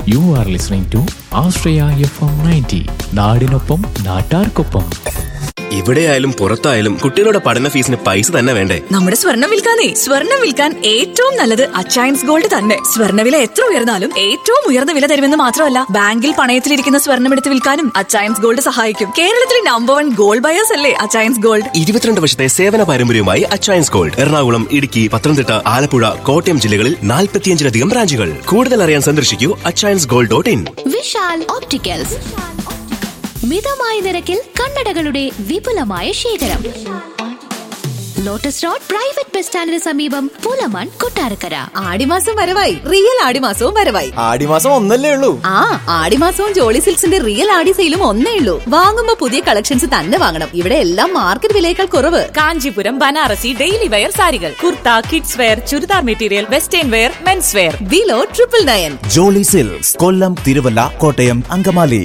U are listening to Ashraya F M ninety നാടിനൊപ്പം നാട്ടാർക്കൊപ്പം എവിടെയായാലും പുറത്തായാലും കുട്ടികളുടെ പഠന ഫീസിന് പൈസ തന്നെ വേണ്ടേ നമ്മുടെ സ്വർണം വിൽക്കാനേ സ്വർണം വിൽക്കാൻ ഏറ്റവും നല്ലത് അച്ചയൻസ് ഗോൾഡ് തന്നെ സ്വർണ്ണവില എത്ര ഉയർന്നാലും ഏറ്റവും ഉയർന്ന വില തരുമെന്ന് മാത്രമല്ല ബാങ്കിൽ പണയത്തിലിരിക്കുന്ന സ്വർണം എടുത്ത് വിൽക്കാനും അച്ചയൻസ് ഗോൾഡ് സഹായിക്കും കേരളത്തിലെ നമ്പർ വൺ ഗോൾഡ് ബയേഴ്സ് അല്ലേ അച്ചയൻസ് ഗോൾഡ് ഇരുപത്തിരണ്ട് വർഷത്തെ സേവന പാരമ്പര്യവുമായി അച്ചയൻസ് ഗോൾഡ് എറണാകുളം ഇടുക്കി പത്തനംതിട്ട ആലപ്പുഴ കോട്ടയം ജില്ലകളിൽ നാൽപ്പത്തിയഞ്ചിലധികം ബ്രാഞ്ചുകൾ കൂടുതൽ അറിയാൻ സന്ദർശിക്കൂ Achayans gold dot in Vishal opticals മിതമായ നിരക്കിൽ കണ്ണടകളുടെ വിപുലമായ ശേഖരം ലോട്ടസ് റോഡ് പ്രൈവറ്റ് ബസ് സ്റ്റാൻഡിന് സമീപം പൂലമൺ കൊട്ടാരക്കര ആടിമാസം വരവായി റിയൽ ആടിമാസവും വരവായി ആടിമാസം ഒന്നല്ലേ ഉള്ളൂ ആ ആടിമാസവും ജോളി സിൽക്സിന്റെ റിയൽ ആടി സെയിലും ഒന്നേ ഉള്ളൂ വാങ്ങുമ്പോ പുതിയ കളക്ഷൻസ് തന്നെ വാങ്ങണം ഇവിടെ എല്ലാം മാർക്കറ്റ് വിലയേക്കാൾ കുറവ് കാഞ്ചീപുരം ബനാറസി ഡെയിലി വെയർ സാരികൾ kurta kids wear churidar material western wear men's wear below triple nine Jolly Silks Kollam Thiruvalla Kottayam Angamaly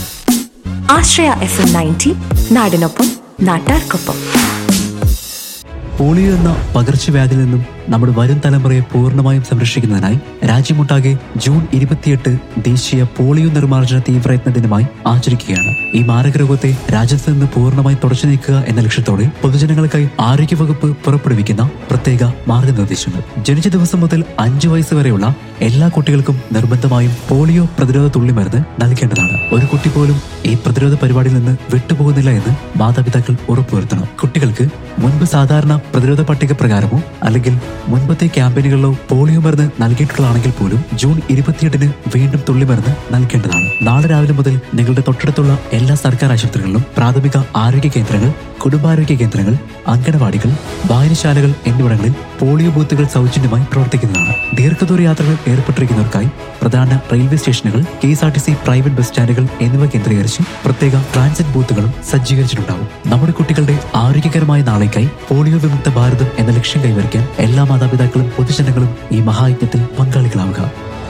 Ashraya F M ninety നാടിനൊപ്പം നാട്ടാർക്കൊപ്പം പോളിയോ എന്ന പകർച്ചവ്യാധിയിൽ നിന്നും നമ്മുടെ വരും തലമുറയെ പൂർണ്ണമായും സംരക്ഷിക്കുന്നതിനായി രാജ്യമൊട്ടാകെ ജൂൺ ഇരുപത്തിയെട്ട് ദേശീയ പോളിയോ നിർമ്മാർജ്ജന തീവ്രയത്ന ദിനമായി ആചരിക്കുകയാണ് ഈ മാരകരോഗത്തെ രാജ്യത്ത് നിന്ന് പൂർണ്ണമായി തുടച്ചു നീക്കുക എന്ന ലക്ഷ്യത്തോടെ പൊതുജനങ്ങൾക്കായി ആരോഗ്യവകുപ്പ് പുറപ്പെടുവിക്കുന്ന പ്രത്യേക മാർഗനിർദ്ദേശങ്ങൾ ജനിച്ച ദിവസം മുതൽ അഞ്ചു വയസ്സ് വരെയുള്ള എല്ലാ കുട്ടികൾക്കും നിർബന്ധമായും പോളിയോ പ്രതിരോധ തുള്ളിമരുന്ന് നൽകേണ്ടതാണ് ഒരു കുട്ടി പോലും ഈ പ്രതിരോധ പരിപാടിയിൽ നിന്ന് വിട്ടുപോകുന്നില്ല എന്ന് മാതാപിതാക്കൾ ഉറപ്പുവരുത്തണം കുട്ടികൾക്ക് മുൻപ് സാധാരണ പ്രതിരോധ പട്ടിക പ്രകാരമോ അല്ലെങ്കിൽ മുൻപത്തെ ക്യാമ്പയിനുകളിലോ പോളിയോ മരുന്ന് നൽകിയിട്ടുള്ളതാണെങ്കിൽ പോലും ജൂൺ ഇരുപത്തിയെട്ടിന് വീണ്ടും തുള്ളിമരുന്ന് നൽകേണ്ടതാണ് നാളെ രാവിലെ മുതൽ നിങ്ങളുടെ തൊട്ടടുത്തുള്ള എല്ലാ സർക്കാർ ആശുപത്രികളിലും പ്രാഥമിക ആരോഗ്യ കേന്ദ്രങ്ങൾ കുടുംബാരോഗ്യ കേന്ദ്രങ്ങൾ അങ്കണവാടികൾ വായനശാലകൾ എന്നിവിടങ്ങളിൽ പോളിയോ ബൂത്തുകൾ സൗജന്യമായി പ്രവർത്തിക്കുന്നതാണ് ദീർഘദൂര യാത്രകൾ ഏർപ്പെട്ടിരിക്കുന്നവർക്കായി പ്രധാന റെയിൽവേ സ്റ്റേഷനുകൾ K S R T C private bus സ്റ്റാൻഡുകൾ എന്നിവ കേന്ദ്രീകരിച്ച് പ്രത്യേക ട്രാൻസിറ്റ് ബൂത്തുകളും സജ്ജീകരിച്ചിട്ടുണ്ടാവും നമ്മുടെ കുട്ടികളുടെ ആരോഗ്യകരമായ നാളേക്കായി പോളിയോ വിമുക്ത ഭാരതം എന്ന ലക്ഷ്യം കൈവരിക്കാൻ എല്ലാ മാതാപിതാക്കളും പൊതുജനങ്ങളും ഈ മഹായജ്ഞത്തിൽ പങ്കാളികളാവുക